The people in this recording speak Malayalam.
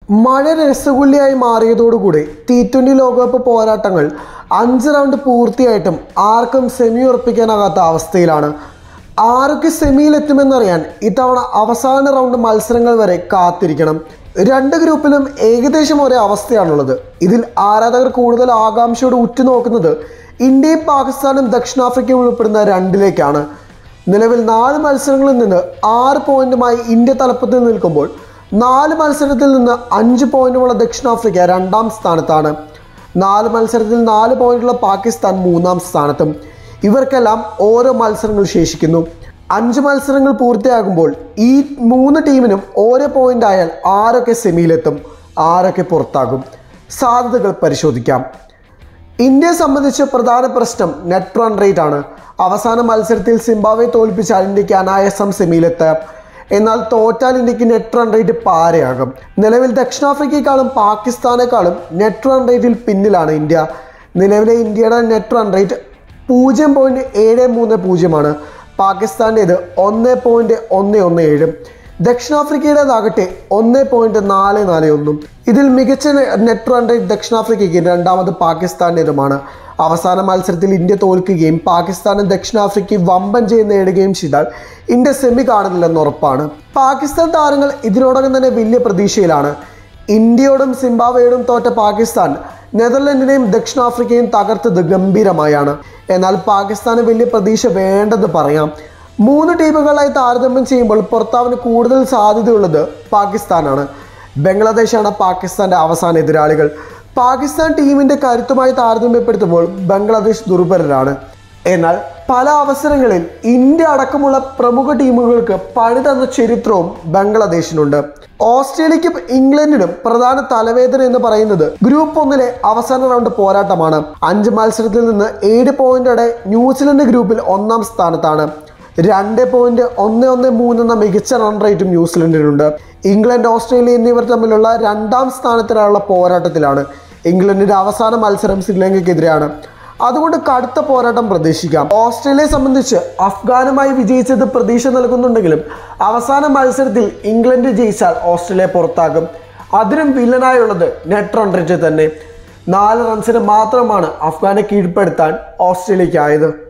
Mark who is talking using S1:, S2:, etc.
S1: മഴ രസഗുല്ലിയായി മാറിയതോടുകൂടി ടി ട്വൻ്റി ലോകകപ്പ് പോരാട്ടങ്ങൾ അഞ്ച് റൗണ്ട് പൂർത്തിയായിട്ടും ആർക്കും സെമി ഉറപ്പിക്കാനാകാത്ത അവസ്ഥയിലാണ് ആരൊക്കെ സെമിയിലെത്തുമെന്നറിയാൻ ഇത്തവണ അവസാന റൗണ്ട് മത്സരങ്ങൾ വരെ കാത്തിരിക്കണം രണ്ട് ഗ്രൂപ്പിലും ഏകദേശം ഒരേ അവസ്ഥയാണുള്ളത് ഇതിൽ ആരാധകർ കൂടുതൽ ആകാംക്ഷയോട് ഉറ്റുനോക്കുന്നത് ഇന്ത്യയും പാകിസ്ഥാനും ദക്ഷിണാഫ്രിക്കയും ഉൾപ്പെടുന്ന രണ്ടിലേക്കാണ് നിലവിൽ നാല് മത്സരങ്ങളിൽ നിന്ന് ആറ് പോയിന്റുമായി ഇന്ത്യ തലപ്പത്തിൽ നിൽക്കുമ്പോൾ നാല് മത്സരത്തിൽ നിന്ന് അഞ്ച് പോയിന്റുമുള്ള ദക്ഷിണാഫ്രിക്ക രണ്ടാം സ്ഥാനത്താണ് നാല് മത്സരത്തിൽ നാല് പോയിന്റുള്ള പാകിസ്ഥാൻ മൂന്നാം സ്ഥാനത്തും ഇവർക്കെല്ലാം ഓരോ മത്സരങ്ങൾ ശേഷിക്കുന്നു അഞ്ച് മത്സരങ്ങൾ പൂർത്തിയാകുമ്പോൾ ഈ മൂന്ന് ടീമിനും ഓരോ പോയിന്റ് ആയാൽ ആരൊക്കെ സെമിയിലെത്തും ആരൊക്കെ പുറത്താകും സാധ്യതകൾ പരിശോധിക്കാം ഇന്ത്യയെ സംബന്ധിച്ച് പ്രധാന പ്രശ്നം നെറ്റ് റൺ റേറ്റ് ആണ് അവസാന മത്സരത്തിൽ സിംബാബ്വെ തോൽപ്പിച്ചാൽ ഇന്ത്യക്ക് അനായാസം സെമിയിലെത്താം എന്നാൽ തോറ്റാൽ ഇന്ത്യക്ക് നെറ്റ് റൺ റേറ്റ് പാരയാകും നിലവിൽ ദക്ഷിണാഫ്രിക്കയെക്കാളും പാകിസ്ഥാനേക്കാളും നെറ്റ് റൺ റേറ്റിൽ പിന്നിലാണ് ഇന്ത്യ നിലവിലെ ഇന്ത്യയുടെ നെറ്റ് റൺ റേറ്റ് പൂജ്യം പോയിന്റ് ഏഴ് മൂന്ന് പൂജ്യമാണ് പാകിസ്ഥാൻ്റേത് ഒന്ന് പോയിന്റ് ഒന്ന് ഒന്ന് ഏഴും ദക്ഷിണാഫ്രിക്കയുടേതാകട്ടെ ഒന്ന് പോയിന്റ് നാല് നാല് ഒന്നും ഇതിൽ മികച്ച നെറ്റ് റൺ റേറ്റ് ദക്ഷിണാഫ്രിക്കയ്ക്ക് രണ്ടാമത് പാകിസ്ഥാൻ്റേതുമാണ് അവസാന മത്സരത്തിൽ ഇന്ത്യ തോൽക്കുകയും പാകിസ്ഥാനും ദക്ഷിണാഫ്രിക്കയും വമ്പൻ ജയം നേടുകയും ചെയ്താൽ ഇന്ത്യ സെമി കാണുന്നില്ലെന്ന് ഉറപ്പാണ് പാകിസ്ഥാൻ താരങ്ങൾ ഇതിനോടകം തന്നെ വലിയ പ്രതീക്ഷയിലാണ് ഇന്ത്യയോടും സിംബാബ്വേയോടും തോറ്റ പാകിസ്ഥാൻ നെതർലൻഡിനെയും ദക്ഷിണാഫ്രിക്കയും തകർത്തത് ഗംഭീരമായാണ് എന്നാൽ പാകിസ്ഥാന് വലിയ പ്രതീക്ഷ വേണ്ടെന്ന് പറയാം മൂന്ന് ടീമുകളായി താരതമ്യം ചെയ്യുമ്പോൾ പുറത്താവിന് കൂടുതൽ സാധ്യതയുള്ളത് പാകിസ്ഥാനാണ് ബംഗ്ലാദേശാണ് പാകിസ്ഥാന്റെ അവസാന എതിരാളികൾ പാകിസ്ഥാൻ ടീമിന്റെ കരുത്തുമായി താരതമ്യപ്പെടുത്തുമ്പോൾ ബംഗ്ലാദേശ് ദുർബലരാണ് എന്നാൽ പല അവസരങ്ങളിൽ ഇന്ത്യ അടക്കമുള്ള പ്രമുഖ ടീമുകൾക്ക് പണി തന്ന ചരിത്രവും ബംഗ്ലാദേശിനുണ്ട് ഓസ്ട്രേലിയക്കും ഇംഗ്ലണ്ടിനും പ്രധാന തലവേദന എന്ന് പറയുന്നത് ഗ്രൂപ്പ് ഒന്നിലെ അവസാന റൗണ്ട് പോരാട്ടമാണ് അഞ്ച് മത്സരത്തിൽ നിന്ന് ഏഴ് പോയിന്റോടെ ന്യൂസിലൻഡ് ഗ്രൂപ്പിൽ ഒന്നാം സ്ഥാനത്താണ് രണ്ട് പോയിന്റ് ഒന്ന് ഒന്ന് മൂന്ന് എന്ന മികച്ച റൺ റേറ്റും ന്യൂസിലൻഡിനുണ്ട് ഇംഗ്ലണ്ട് ഓസ്ട്രേലിയ എന്നിവർ തമ്മിലുള്ള രണ്ടാം സ്ഥാനത്തിനായുള്ള പോരാട്ടത്തിലാണ് ഇംഗ്ലണ്ടിന്റെ അവസാന മത്സരം ശ്രീലങ്കയ്ക്കെതിരെയാണ് അതുകൊണ്ട് കടുത്ത പോരാട്ടം പ്രതീക്ഷിക്കാം ഓസ്ട്രേലിയയെ സംബന്ധിച്ച് അഫ്ഗാനുമായി വിജയിച്ചത് പ്രതീക്ഷ നൽകുന്നുണ്ടെങ്കിലും അവസാന മത്സരത്തിൽ ഇംഗ്ലണ്ട് ജയിച്ചാൽ ഓസ്ട്രേലിയ പുറത്താകും അതിനും വില്ലനായുള്ളത് നെറ്റ് റൺ റേറ്റ് തന്നെ നാല് റൺസിന് മാത്രമാണ് അഫ്ഗാനെ കീഴ്പ്പെടുത്താൻ ഓസ്ട്രേലിയയ്ക്കായത്